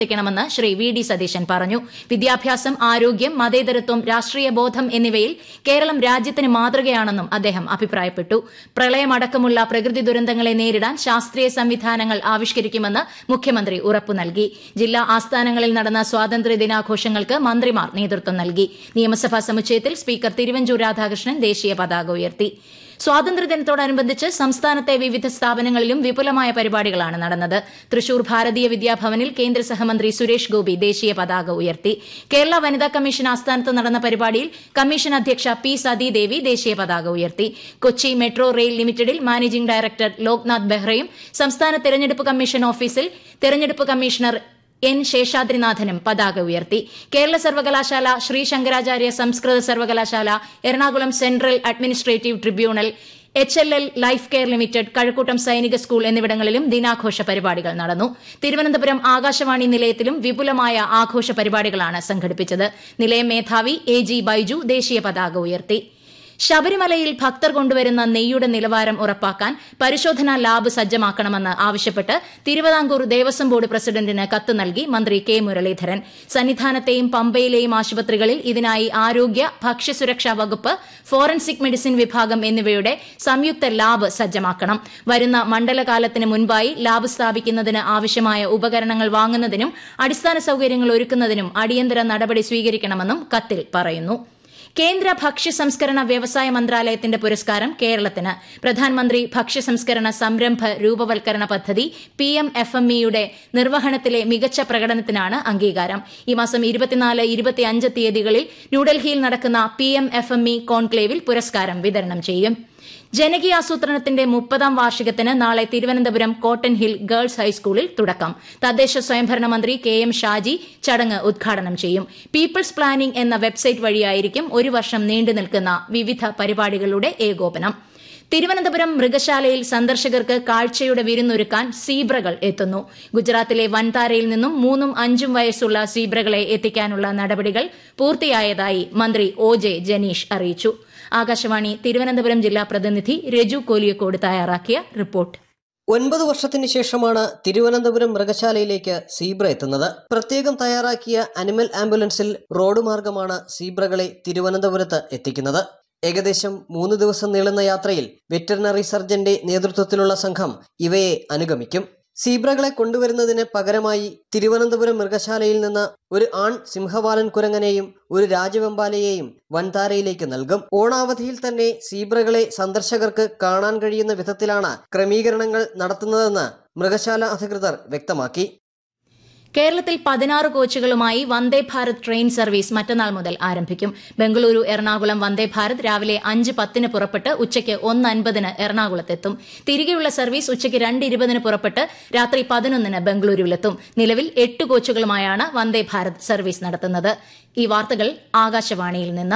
ണമെന്ന് Shri V D Satheesan പറഞ്ഞു വിദ്യാഭ്യാസം ആരോഗ്യം മതേതരത്വം രാഷ്ട്രീയ ബോധം എന്നിവയിൽ കേരളം രാജ്യത്തിന് മാതൃകയാണെന്നും അദ്ദേഹം അഭിപ്രായപ്പെട്ടു പ്രളയമടക്കമുള്ള പ്രകൃതി ദുരന്തങ്ങളെ നേരിടാൻ ശാസ്ത്രീയ സംവിധാനങ്ങൾ ആവിഷ്കരിക്കുമെന്ന് മുഖ്യമന്ത്രി ഉറപ്പു നൽകി ജില്ലാ ആസ്ഥാനങ്ങളിൽ നടന്ന സ്വാതന്ത്ര്യ ദിനാഘോഷങ്ങൾക്ക് മന്ത്രിമാർ നേതൃത്വം നൽകി നിയമസഭാ സമുച്ചയത്തിൽ സ്പീക്കർ തിരുവഞ്ചൂർ രാധാകൃഷ്ണൻ ദേശീയ പതാക ഉയർത്തി സ്വാതന്ത്ര്യദിനത്തോടനുബന്ധിച്ച് സംസ്ഥാനത്തെ വിവിധ സ്ഥാപനങ്ങളിലും വിപുലമായ പരിപാടികളാണ് നടന്നത് തൃശൂർ ഭാരതീയ വിദ്യാഭവനിൽ കേന്ദ്ര സഹമന്ത്രി സുരേഷ് ഗോപി ദേശീയ പതാക ഉയർത്തി കേരള വനിതാ കമ്മീഷൻ ആസ്ഥാനത്ത് നടന്ന പരിപാടിയിൽ കമ്മീഷൻ അധ്യക്ഷ പി സതീദേവി ദേശീയ പതാക ഉയർത്തി കൊച്ചി മെട്രോ റെയിൽ ലിമിറ്റഡിൽ മാനേജിംഗ് ഡയറക്ടർ ലോക്നാഥ് ബെഹ്റയും സംസ്ഥാന തെരഞ്ഞെടുപ്പ് കമ്മീഷൻ ഓഫീസിൽ തെരഞ്ഞെടുപ്പ് കമ്മീഷണർ എൻ ശേഷാദ്രിനാഥനും പതാക ഉയർത്തി കേരള സർവകലാശാല ശ്രീ ശങ്കരാചാര്യ സംസ്കൃത സർവകലാശാല Ernakulam central administrative tribunal H L L life care limited Kazhakkoottam Sainik school എന്നിവിടങ്ങളിലും ദിനാഘോഷ പരിപാടികൾ നടന്നു തിരുവനന്തപുരം ആകാശവാണി നിലയത്തിലും വിപുലമായ ആഘോഷ പരിപാടികളാണ് സംഘടിപ്പിച്ചത് നിലയം മേധാവി എ ജി ബൈജു ദേശീയ പതാക ഉയർത്തി ശബരിമലയിൽ ഭക്തർ കൊണ്ടുവരുന്ന നെയ്യുടെ നിലവാരം ഉറപ്പാക്കാൻ പരിശോധനാ ലാബ് സജ്ജമാക്കണമെന്ന് ആവശ്യപ്പെട്ട് തിരുവിതാംകൂർ ദേവസ്വം ബോർഡ് പ്രസിഡന്റിന് കത്ത് നൽകി മന്ത്രി കെ മുരളീധരൻ സന്നിധാനത്തെയും പമ്പയിലെയും ആശുപത്രികളിൽ ഇതിനായി ആരോഗ്യ ഭക്ഷ്യസുരക്ഷാ വകുപ്പ് ഫോറൻസിക് മെഡിസിൻ വിഭാഗം എന്നിവയുടെ സംയുക്ത ലാബ് സജ്ജമാക്കണം വരുന്ന മണ്ഡലകാലത്തിന് മുൻപായി ലാബ് സ്ഥാപിക്കുന്നതിന് ആവശ്യമായ ഉപകരണങ്ങൾ വാങ്ങുന്നതിനും അടിസ്ഥാന സൌകര്യങ്ങൾ ഒരുക്കുന്നതിനും അടിയന്തര നടപടി സ്വീകരിക്കണമെന്നും കത്തിൽ പറയുന്നു കേന്ദ്ര ഭക്ഷ്യ സംസ്കരണ വ്യവസായ മന്ത്രാലയത്തിന്റെ പുരസ്കാരം കേരളത്തിന് പ്രധാനമന്ത്രി ഭക്ഷ്യ സംസ്കരണ സംരംഭ രൂപവൽക്കരണ പദ്ധതി പി എം എഫ് എം ഇയുടെ നിർവഹണത്തിലെ മികച്ച പ്രകടനത്തിനാണ് അംഗീകാരം ഈ മാസം ഇരുപത്തിനാല് ഇരുപത്തിയഞ്ച് തീയതികളിൽ ന്യൂഡൽഹിയിൽ നടക്കുന്ന P M F M E കോൺക്ലേവിൽ പുരസ്കാരം വിതരണം ചെയ്യും ജനകീയാസൂത്രണത്തിന്റെ മുപ്പതാം വാർഷികത്തിന് നാളെ തിരുവനന്തപുരം കോട്ടൺ ഹിൽ ഗേൾസ് ഹൈസ്കൂളിൽ തുടക്കം തദ്ദേശ സ്വയംഭരണ മന്ത്രി കെ എം ഷാജി ചടങ്ങ് ഉദ്ഘാടനം ചെയ്യും പീപ്പിൾസ് പ്ലാനിംഗ് എന്ന വെബ്സൈറ്റ് വഴിയായിരിക്കും ഒരു വർഷം നീണ്ടു നിൽക്കുന്ന വിവിധ പരിപാടികളുടെ ഏകോപനം തിരുവനന്തപുരം മൃഗശാലയിൽ സന്ദർശകർക്ക് കാഴ്ചയുടെ വിരുന്നൊരുക്കാൻ സീബ്രകൾ എത്തുന്നു ഗുജറാത്തിലെ വൻതാരയിൽ നിന്നും മൂന്നും അഞ്ചും വയസ്സുള്ള സീബ്രകളെ എത്തിക്കാനുള്ള നടപടികൾ പൂർത്തിയായതായി മന്ത്രി ഒ ജെ ജനീഷ് അറിയിച്ചു ആകാശവാണി തിരുവനന്തപുരം ജില്ലാ പ്രതിനിധി രജു കോലിയക്കോട് തയ്യാറാക്കിയ റിപ്പോർട്ട് ഒൻപത് വർഷത്തിന് ശേഷമാണ് തിരുവനന്തപുരം മൃഗശാലയിലേക്ക് സീബ്ര എത്തുന്നത് പ്രത്യേകം തയ്യാറാക്കിയ അനിമൽ ആംബുലൻസിൽ റോഡ് മാർഗമാണ് സീബ്രകളെ തിരുവനന്തപുരത്ത് എത്തിക്കുന്നത് ഏകദേശം മൂന്ന് ദിവസം നീളുന്ന യാത്രയിൽ വെറ്ററിനറി സർജന്റെ നേതൃത്വത്തിലുള്ള സംഘം ഇവയെ അനുഗമിക്കും സീബ്രകളെ കൊണ്ടുവരുന്നതിന് പകരമായി തിരുവനന്തപുരം മൃഗശാലയിൽ നിന്ന് ഒരു ആൺ സിംഹവാലൻ കുരങ്ങനെയും ഒരു രാജവെമ്പാലയെയും വൻതാരയിലേക്ക് നൽകും ഓണാവധിയിൽ തന്നെ സീബ്രകളെ സന്ദർശകർക്ക് കാണാൻ കഴിയുന്ന വിധത്തിലാണ് ക്രമീകരണങ്ങൾ നടത്തുന്നതെന്ന് മൃഗശാല അധികൃതർ വ്യക്തമാക്കി കേരളത്തിൽ പതിനാറ് കോച്ചുകളുമായി വന്ദേ ഭാരത് ട്രെയിൻ സർവീസ് മറ്റന്നാൾ മുതൽ ആരംഭിക്കും ബംഗളൂരു എറണാകുളം വന്ദേ ഭാരത് രാവിലെ അഞ്ച് പത്തിന് പുറപ്പെട്ട് ഉച്ചയ്ക്ക് ഒന്ന് അൻപതിന് എറണാകുളത്തെത്തും തിരികെയുള്ള സർവീസ് ഉച്ചയ്ക്ക് രണ്ട് ഇരുപതിന് പുറപ്പെട്ട് രാത്രി പതിനൊന്നിന് ബംഗളൂരുവിലെത്തും നിലവിൽ എട്ട് കോച്ചുകളുമായാണ് വന്ദേ ഭാരത് സർവീസ് നടത്തുന്നത് ഈ വാർത്തകൾ ആകാശവാണിയിൽ നിന്ന്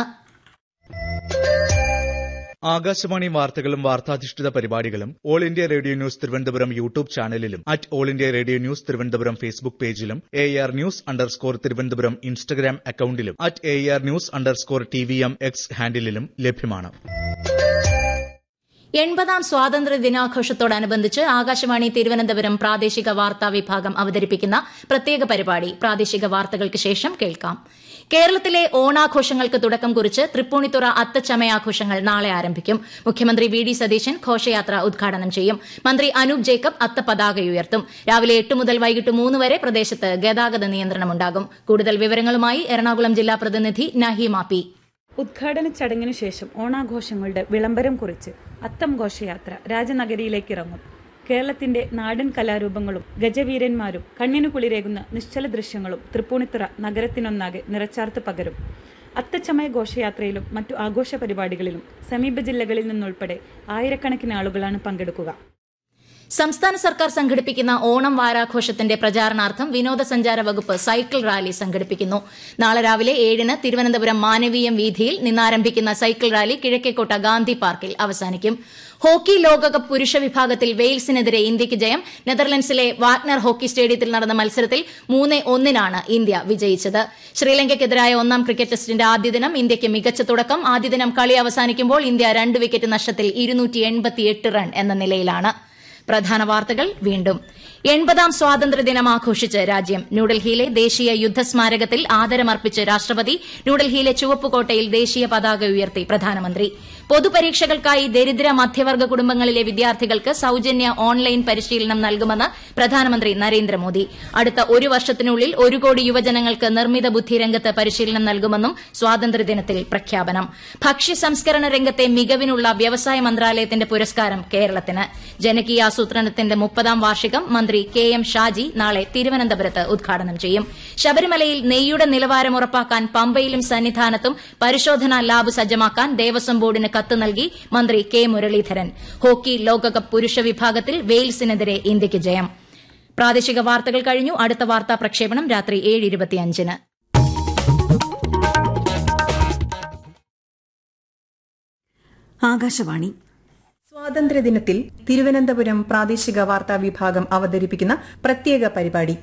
ആകാശവാണി വാർത്തകളും വാർത്താധിഷ്ഠിത പരിപാടികളും all India radio news Thiruvananthapuram YouTube ചാനലിലും at all India radio news Thiruvananthapuram Facebook പേജിലും A R news underscore Thiruvananthapuram Instagram അക്കൌണ്ടിലും at A R news underscore T V M X ഹാൻഡിലും ലഭ്യമാണ് എൺപതാം സ്വാതന്ത്ര്യ ദിനാഘോഷത്തോടനുബന്ധിച്ച് ആകാശവാണി തിരുവനന്തപുരം പ്രാദേശിക വാർത്താ വിഭാഗം അവതരിപ്പിക്കുന്ന പ്രത്യേക പരിപാടി പ്രാദേശിക വാർത്തകൾക്ക് ശേഷം കേൾക്കാം കേരളത്തിലെ ഓണാഘോഷങ്ങൾക്ക് തുടക്കം കുറിച്ച് തൃപ്പൂണിത്തുറ അത്തച്ചമയാഘോഷങ്ങൾ നാളെ ആരംഭിക്കും മുഖ്യമന്ത്രി വി ഡി സതീശൻ ഘോഷയാത്ര ഉദ്ഘാടനം ചെയ്യും മന്ത്രി അനൂപ് ജേക്കബ് അത്ത പതാക ഉയർത്തും രാവിലെ എട്ട് മുതൽ വൈകിട്ട് മൂന്ന് വരെ പ്രദേശത്ത് ഗതാഗത നിയന്ത്രണമുണ്ടാകും കൂടുതൽ വിവരങ്ങളുമായി എറണാകുളം ജില്ലാ പ്രതിനിധി നഹീമ പി ഉദ്ഘാടന ചടങ്ങിനു ശേഷം ഓണാഘോഷങ്ങളുടെ വിളംബരം കുറിച്ച് അത്തം ഘോഷയാത്ര രാജനഗരിയിലേക്ക് ഇറങ്ങും കേരളത്തിന്റെ നാടൻ കലാരൂപങ്ങളും ഗജവീരന്മാരും കണ്ണിനു കുളിരേകുന്ന നിശ്ചല ദൃശ്യങ്ങളും തൃപ്പൂണിത്തുറ നഗരത്തിനൊന്നാകെ നിറച്ചാർത്ത് പകരും അത്തച്ചമയ ഘോഷയാത്രയിലും മറ്റു ആഘോഷ പരിപാടികളിലും സമീപ ജില്ലകളിൽ നിന്നുൾപ്പെടെ ആയിരക്കണക്കിന് ആളുകളാണ് പങ്കെടുക്കുക സംസ്ഥാന സർക്കാർ സംഘടിപ്പിക്കുന്ന ഓണം വാരാഘോഷത്തിന്റെ പ്രചാരണാർത്ഥം വിനോദസഞ്ചാര വകുപ്പ് സൈക്കിൾ റാലി സംഘടിപ്പിക്കുന്നു നാളെ രാവിലെ ഏഴിന് തിരുവനന്തപുരം മാനവീയം വീതിയിൽ നിന്നാരംഭിക്കുന്ന സൈക്കിൾ റാലി കിഴക്കേക്കോട്ട ഗാന്ധി പാർക്കിൽ അവസാനിക്കും ഹോക്കി ലോകകപ്പ് പുരുഷ വിഭാഗത്തിൽ വെയിൽസിനെതിരെ ഇന്ത്യയ്ക്ക് ജയം നെതർലൻഡ്സിലെ വാഗ്നർ ഹോക്കി സ്റ്റേഡിയത്തിൽ നടന്ന മത്സരത്തിൽ മൂന്ന് ഒന്നിനാണ് ഇന്ത്യ വിജയിച്ചത് ശ്രീലങ്കയ്ക്കെതിരായ ഒന്നാം ക്രിക്കറ്റ് ടെസ്റ്റിന്റെ ആദ്യ ദിനം ഇന്ത്യയ്ക്ക് മികച്ച തുടക്കം ആദ്യ ദിനം കളി അവസാനിക്കുമ്പോൾ ഇന്ത്യ രണ്ട് വിക്കറ്റ് നഷ്ടത്തിൽ റൺ എന്ന നിലയിലാണ് പ്രധാന വാർത്തകൾ വീണ്ടും എൺപതാം സ്വാതന്ത്ര്യദിനം ആഘോഷിച്ച് രാജ്യം ന്യൂഡൽഹിയിലെ ദേശീയ യുദ്ധസ്മാരകത്തിൽ ആദരമർപ്പിച്ച് രാഷ്ട്രപതി ന്യൂഡൽഹിയിലെ ചുവപ്പുകോട്ടയിൽ ദേശീയ പതാക ഉയർത്തി പ്രധാനമന്ത്രി പൊതുപരീക്ഷകൾക്കായി ദരിദ്ര മധ്യവർഗ കുടുംബങ്ങളിലെ വിദ്യാർത്ഥികൾക്ക് സൌജന്യ ഓൺലൈൻ പരിശീലനം നൽകുമെന്ന് പ്രധാനമന്ത്രി നരേന്ദ്രമോദി അടുത്ത ഒരു വർഷത്തിനുള്ളിൽ ഒരു കോടി യുവജനങ്ങൾക്ക് നിർമ്മിത ബുദ്ധി രംഗത്ത് പരിശീലനം നൽകുമെന്നും സ്വാതന്ത്ര്യദിനത്തിൽ പ്രഖ്യാപനം ഭക്ഷ്യ സംസ്കരണ രംഗത്തെ മികവിനുള്ള വ്യവസായ മന്ത്രാലയത്തിന്റെ പുരസ്കാരം കേരളത്തിന് ജനകീയാസൂത്രണത്തിന്റെ മുപ്പതാം വാർഷികം മന്ത്രി കെ എം ഷാജി നാളെ തിരുവനന്തപുരത്ത് ഉദ്ഘാടനം ചെയ്യും ശബരിമലയിൽ നെയ്യുടെ നിലവാരം ഉറപ്പാക്കാൻ പമ്പയിലും സന്നിധാനത്തും പരിശോധനാ ലാബ് സജ്ജമാക്കാൻ ദേവസ്വം ബോർഡിന് കത്ത് നൽകി മന്ത്രി കെ മുരളീധരൻ ഹോക്കി ലോകകപ്പ് പുരുഷ വിഭാഗത്തിൽ വെയിൽസിനെതിരെ ഇന്ത്യയ്ക്ക് ജയം പ്രാദേശിക വാർത്തകൾ കഴിഞ്ഞു അടുത്ത വാർത്താ പ്രക്ഷേപണം രാത്രി ഏഴ് ഇരുപത്തിയഞ്ചിന് ആകാശവാണി സ്വാതന്ത്ര്യദിനത്തിൽ തിരുവനന്തപുരം പ്രാദേശിക വാർത്താ വിഭാഗം അവതരിപ്പിക്കുന്ന പ്രത്യേക പരിപാടി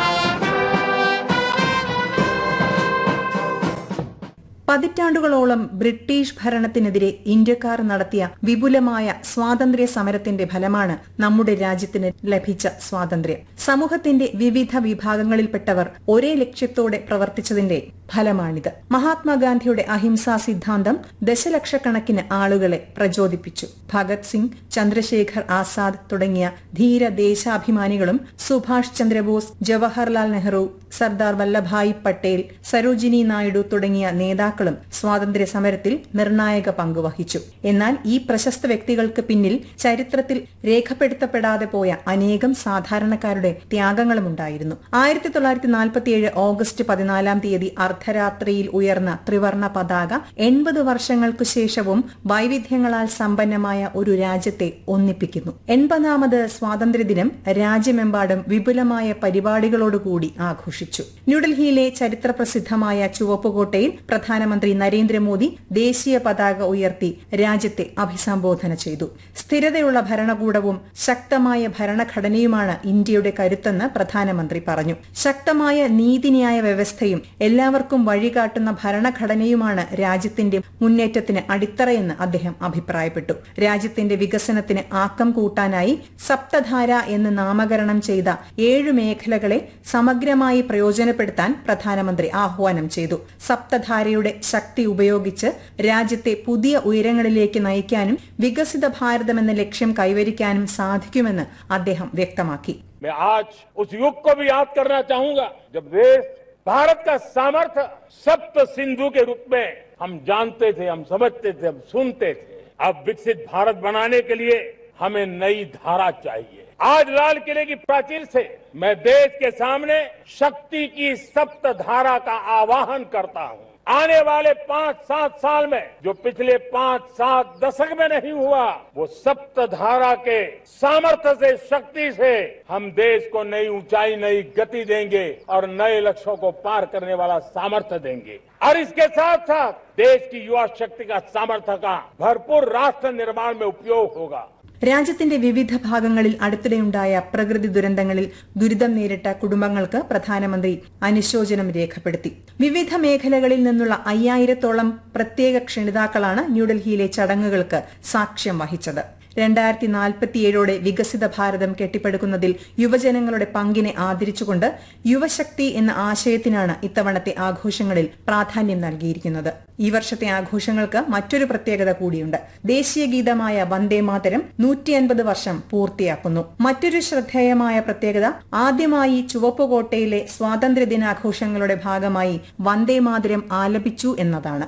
പതിറ്റാണ്ടുകളോളം ബ്രിട്ടീഷ് ഭരണത്തിനെതിരെ ഇന്ത്യക്കാർ നടത്തിയ വിപുലമായ സ്വാതന്ത്ര്യ സമരത്തിന്റെ ഫലമാണ് നമ്മുടെ രാജ്യത്തിന് ലഭിച്ച സ്വാതന്ത്ര്യം സമൂഹത്തിന്റെ വിവിധ വിഭാഗങ്ങളിൽപ്പെട്ടവർ ഒരേ ലക്ഷ്യത്തോടെ പ്രവർത്തിച്ചതിന്റെ ഫലമാണിത് മഹാത്മാഗാന്ധിയുടെ അഹിംസാ സിദ്ധാന്തം ദശലക്ഷക്കണക്കിന് ആളുകളെ പ്രചോദിപ്പിച്ചു ഭഗത് സിംഗ് ചന്ദ്രശേഖർ ആസാദ് തുടങ്ങിയ ധീര ദേശാഭിമാനികളും സുഭാഷ് ചന്ദ്രബോസ് ജവഹർലാൽ നെഹ്റു സർദാർ വല്ലഭായ് പട്ടേൽ സരോജിനി നായിഡു തുടങ്ങിയ നേതാക്കളും സ്വാതന്ത്ര്യ സമരത്തിൽ നിർണായക പങ്കുവഹിച്ചു എന്നാൽ ഈ പ്രശസ്ത വ്യക്തികൾക്ക് പിന്നിൽ ചരിത്രത്തിൽ രേഖപ്പെടുത്തപ്പെടാതെ പോയ അനേകം സാധാരണക്കാരുടെ ത്യാഗങ്ങളുമുണ്ടായിരുന്നു ആയിരത്തി തൊള്ളായിരത്തി നാൽപ്പത്തിയേഴ് ഓഗസ്റ്റ് പതിനാലാം തീയതി അർദ്ധരാത്രിയിൽ ഉയർന്ന ത്രിവർണ പതാക എൺപത് വർഷങ്ങൾക്കു ശേഷവും വൈവിധ്യങ്ങളാൽ സമ്പന്നമായ ഒരു രാജ്യത്തെ ഒന്നിപ്പിക്കുന്നു എൺപതാമത് സ്വാതന്ത്ര്യദിനം രാജ്യമെമ്പാടും വിപുലമായ പരിപാടികളോടുകൂടി ആഘോഷിച്ചു ന്യൂഡൽഹിയിലെ ചരിത്രപ്രസിദ്ധമായ ചുവപ്പുകോട്ടയിൽ പ്രധാനമന്ത്രി നരേന്ദ്രമോദി ദേശീയ പതാക ഉയർത്തി രാജ്യത്തെ അഭിസംബോധന ചെയ്തു സ്ഥിരതയുള്ള ഭരണകൂടവും ശക്തമായ ഭരണഘടനയുമാണ് ഇന്ത്യയുടെ കരുത്തെന്ന് പ്രധാനമന്ത്രി പറഞ്ഞു ശക്തമായ നീതിന്യായ വ്യവസ്ഥയും എല്ലാവർക്കും വഴികാട്ടുന്ന ഭരണഘടനയുമാണ് രാജ്യത്തിന്റെ മുന്നേറ്റത്തിന് അടിത്തറയെന്ന് അദ്ദേഹം അഭിപ്രായപ്പെട്ടു രാജ്യത്തിന്റെ വികസനത്തിന് ആക്കം കൂട്ടാനായി സപ്തധാര എന്ന് നാമകരണം ചെയ്ത ഏഴു മേഖലകളെ സമഗ്രമായി പ്രയോജനപ്പെടുത്താൻ പ്രധാനമന്ത്രി ആഹ്വാനം ചെയ്തു സപ്തധാരയുടെ ശക്തി ഉപയോഗിച്ച് രാജ്യത്തെ പുതിയ ഉയരങ്ങളിലേക്ക് നയിക്കാനും വികസിത ഭാരതം എന്ന ലക്ഷ്യം കൈവരിക്കാനും സാധിക്കുമെന്ന് അദ്ദേഹം വ്യക്തമാക്കി मैं आज उस युग को भी याद करना चाहूंगा जब देश भारत का सामर्थ्य सप्त सिंधु के रूप में हम जानते थे हम समझते थे हम सुनते थे अब विकसित भारत बनाने के लिए हमें नई धारा चाहिए आज लाल किले की प्राचीर से मैं देश के सामने शक्ति की सप्त धारा का आवाहन करता हूं आने वाले पांच सात साल में जो पिछले पांच सात दशक में नहीं हुआ वो सप्त धारा के सामर्थ्य से शक्ति से हम देश को नई ऊंचाई नई गति देंगे और नए लक्ष्यों को पार करने वाला सामर्थ्य देंगे और इसके साथ साथ देश की युवा शक्ति का सामर्थ्य का भरपूर राष्ट्र निर्माण में उपयोग होगा രാജ്യത്തിന്റെ വിവിധ ഭാഗങ്ങളിൽ അടുത്തിടെയുണ്ടായ പ്രകൃതി ദുരന്തങ്ങളിൽ ദുരിതം നേരിട്ട കുടുംബങ്ങൾക്ക് പ്രധാനമന്ത്രി അനുശോചനം രേഖപ്പെടുത്തി വിവിധ മേഖലകളിൽ നിന്നുള്ള അയ്യായിരത്തോളം പ്രത്യേക ക്ഷണിതാക്കളാണ് ന്യൂഡൽഹിയിലെ ചടങ്ങുകൾക്ക് സാക്ഷ്യം വഹിച്ചത് രണ്ടായിരത്തി നാൽപ്പത്തിയേഴോടെ വികസിത ഭാരതം കെട്ടിപ്പടുക്കുന്നതിൽ യുവജനങ്ങളുടെ പങ്കിനെ ആദരിച്ചുകൊണ്ട് യുവശക്തി എന്ന ആശയത്തിനാണ് ഇത്തവണത്തെ ആഘോഷങ്ങളിൽ പ്രാധാന്യം നൽകിയിരിക്കുന്നത് ഈ വർഷത്തെ ആഘോഷങ്ങൾക്ക് മറ്റൊരു പ്രത്യേകത കൂടിയുണ്ട് ദേശീയ ഗീതമായ വന്ദേ മാതരം നൂറ്റി അൻപത് വർഷം പൂർത്തിയാക്കുന്നു മറ്റൊരു ശ്രദ്ധേയമായ പ്രത്യേകത ആദ്യമായി ചുവപ്പുകോട്ടയിലെ സ്വാതന്ത്ര്യ ദിനാഘോഷങ്ങളുടെ ഭാഗമായി വന്ദേ മാതരം ആലപിച്ചു എന്നതാണ്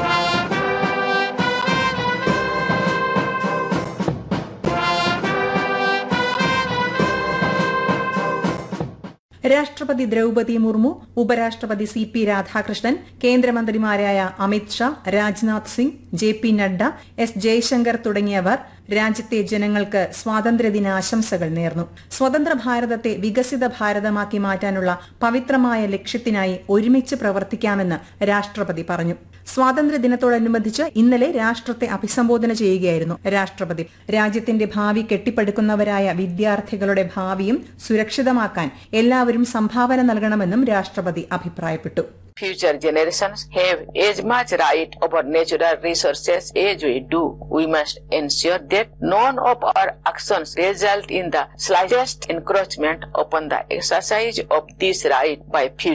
രാഷ്ട്രപതി ദ്രൌപതി മുർമു ഉപരാഷ്ട്രപതി സി പി രാധാകൃഷ്ണൻ കേന്ദ്രമന്ത്രിമാരായ Amit Shah Rajnath Singh J P Nadda S Jaishankar തുടങ്ങിയവർ രാജ്യത്തെ ജനങ്ങൾക്ക് സ്വാതന്ത്ര്യദിനാശംസകൾ നേർന്നു സ്വതന്ത്ര ഭാരതത്തെ വികസിത ഭാരതമാക്കി മാറ്റാനുള്ള പവിത്രമായ ലക്ഷ്യത്തിനായി ഒരുമിച്ച് പ്രവർത്തിക്കാമെന്ന് രാഷ്ട്രപതി പറഞ്ഞു സ്വാതന്ത്ര്യദിനത്തോടനുബന്ധിച്ച് ഇന്നലെ രാഷ്ട്രത്തെ അഭിസംബോധന ചെയ്യുകയായിരുന്നു രാഷ്ട്രപതി രാജ്യത്തിന്റെ ഭാവി കെട്ടിപ്പടുക്കുന്നവരായ വിദ്യാർത്ഥികളുടെ ഭാവിയും സുരക്ഷിതമാക്കാൻ എല്ലാവരും സംഭാവന നൽകണമെന്നും രാഷ്ട്രപതി അഭിപ്രായപ്പെട്ടു Future generations have as much right over natural resources as we do. We must ensure that none of our actions result in the slightest encroachment upon the exercise of this right by future